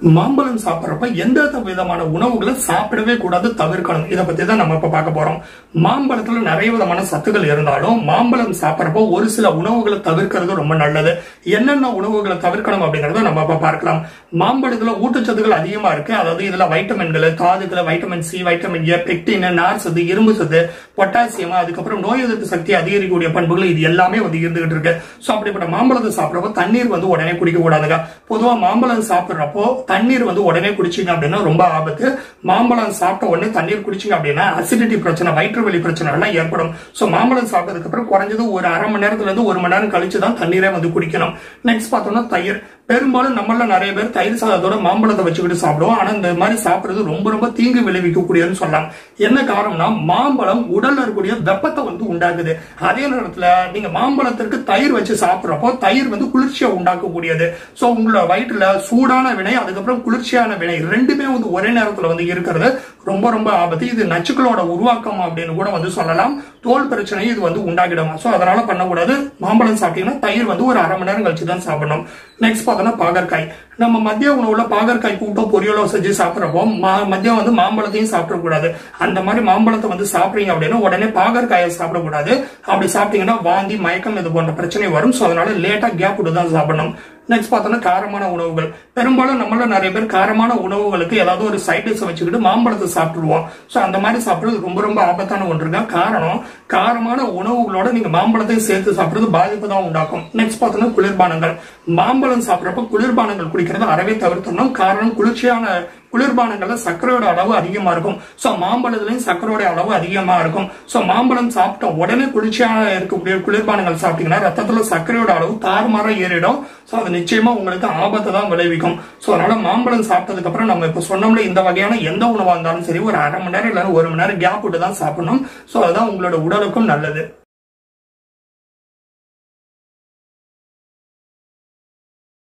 மாம்பழம் சாப்பிட்றப்ப எந்த விதமான உணவுகளை சாப்பிடவே கூடாது தவிர்க்கணும் இதை பத்தி தான் நம்ம இப்ப பார்க்க போறோம் மாம்பழத்துல நிறைய விதமான சத்துக்கள் இருந்தாலும் மாம்பழம் சாப்பிட்றப்போ ஒரு சில உணவுகளை தவிர்க்கிறது ரொம்ப நல்லது என்னென்ன உணவுகளை தவிர்க்கணும் அப்படிங்கறத நம்ம இப்ப பார்க்கலாம் மாம்பழத்துல ஊட்டச்சத்துக்கள் அதிகமா இருக்கு அதாவது இதுல வைட்டமின்கள் தாதுக்கள் vitamin C vitamin A pectin நார் சத்து இரும்பு சத்து பொட்டாசியம் அதுக்கப்புறம் நோய் எதிர்ப்பு சக்தி அதிகரிக்கக்கூடிய பண்புகள் இது எல்லாமே வந்து இருந்துகிட்டு இருக்கு சோ அப்படிப்பட்ட மாம்பழத்தை சாப்பிட்றப்போ தண்ணீர் வந்து உடனே குடிக்க கூடாதுங்க பொதுவா மாம்பழம் சாப்பிட்றப்போ தண்ணீர் வந்து உடனே குடிச்சீங்க அப்படின்னா ரொம்ப ஆபத்து மாம்பழம் சாப்பிட்ட உடனே தண்ணீர் குடிச்சீங்க அப்படின்னா அசிடிட்டி பிரச்சனை வயிற்று வலி பிரச்சனை எல்லாம் ஏற்படும் சோ மாம்பழம் சாப்பிட்டதுக்கு அப்புறம் குறைஞ்சது ஒரு அரை மணி நேரத்துல இருந்து ஒரு மணி நேரம் கழிச்சு தான் தண்ணீரே வந்து குடிக்கணும் நெக்ஸ்ட் பார்த்தோம்னா தயிர் பெரும்பாலும் நம்மள நிறைய பேர் தயிர் சாதத்தோட மாம்பழத்தை வச்சுக்கிட்டு சாப்பிடுவோம் ஆனா இந்த மாதிரி சாப்பிடுறது ரொம்ப ரொம்ப தீங்கு விளைவிக்கக்கூடியதுன்னு சொல்லலாம் என்ன காரணம்னா மாம்பழம் உடல்ல இருக்கக்கூடிய வெப்பத்தை வந்து உண்டாக்குது அதே நேரத்துல நீங்க மாம்பழத்திற்கு தயிர் வச்சு சாப்பிடுறப்போ தயிர் வந்து குளிர்ச்சியை உண்டாக்கக்கூடியது சோ உங்களோட வயிற்றுல சூடான வினை அதுக்கப்புறம் குளிர்ச்சியான வினை ரெண்டுமே வந்து ஒரே நேரத்துல வந்து இருக்கிறது ரொம்ப ரொம்ப ஆபத்து இது நச்சுக்களோட உருவாக்கம் அப்படின்னு கூட வந்து சொல்லலாம் தோல் பிரச்சனை இது வந்து உண்டாக்கிடும் சோ அதனால பண்ணக்கூடாது மாம்பழம் சாப்பிட்டீங்கன்னா தயிர் வந்து ஒரு அரை மணி நேரம் கழிச்சு தான் சாப்பிடணும் நெக்ஸ்ட் பார்த்தோம்னா பாகற்காய் நம்ம மதிய உணவுல பாகற்காய் கூட்டம் பொரியலோ செஞ்சு சாப்பிட்றப்போ மா- மதியம் வந்து மாம்பழத்தையும் சாப்பிடக்கூடாது அந்த மாதிரி மாம்பழத்தை வந்து சாப்பிடுறீங்க அப்படின்னா உடனே பாகற்காயை சாப்பிடக்கூடாது அப்படி சாப்பிட்டீங்கன்னா வாந்தி மயக்கம் இது போன்ற பிரச்சனை வரும் சோ அதனால லேட்டா கேப் விட்டு தான் சாப்பிடணும் நெக்ஸ்ட் பார்த்தோம்னா காரமான உணவுகள் பெரும்பாலும் நம்மள நிறைய பேர் காரமான உணவுகளுக்கு ஏதாவது ஒரு சைட் டிஷ் வச்சுக்கிட்டு மாம்பழத்தை சாப்பிட்டுருவோம் சோ அந்த மாதிரி சாப்பிடுறது ரொம்ப ரொம்ப ஆபத்தான ஒன்றுங்க காரணம் காரமான உணவுகளோட நீங்க மாம்பழத்தையும் சேர்த்து சாப்பிடுறது பாதிப்பு தான் உண்டாக்கும் நெக்ஸ்ட் பார்த்தோம்னா குளிர்பானங்கள் மாம்பழம் சாப்பிட்றப்ப குளிர்பானங்கள் குடிக்கிறத அறவே தவிர்த்தணும் காரணம் குளிர்ச்சியான குளிர்பானங்கள்ல சர்க்கரையோட அளவு அதிகமா இருக்கும் சோ மாம்பழத்துலயும் சர்க்கரையோட அளவு அதிகமா இருக்கும் சோ மாம்பழம் சாப்பிட்ட உடனே குளிர்ச்சியான இருக்கக்கூடிய குளிர்பானங்கள் சாப்பிட்டீங்கன்னா ரத்தத்துல சர்க்கரையோட அளவு தாறுமாறா ஏறிடும் சோ அது நிச்சயமா உங்களுக்கு ஆபத்தை தான் விளைவிக்கும் சோ அதனால மாம்பழம் சாப்பிட்டதுக்கு அப்புறம் நம்ம இப்ப சொன்னோம்ல இந்த வகையான எந்த உணவா இருந்தாலும் சரி ஒரு அரை மணி நேரம் இல்லைன்னா ஒரு மணி நேரம் கேப் விட்டு தான் சாப்பிடணும் சோ அதுதான் உங்களோட உடலுக்கும் நல்லது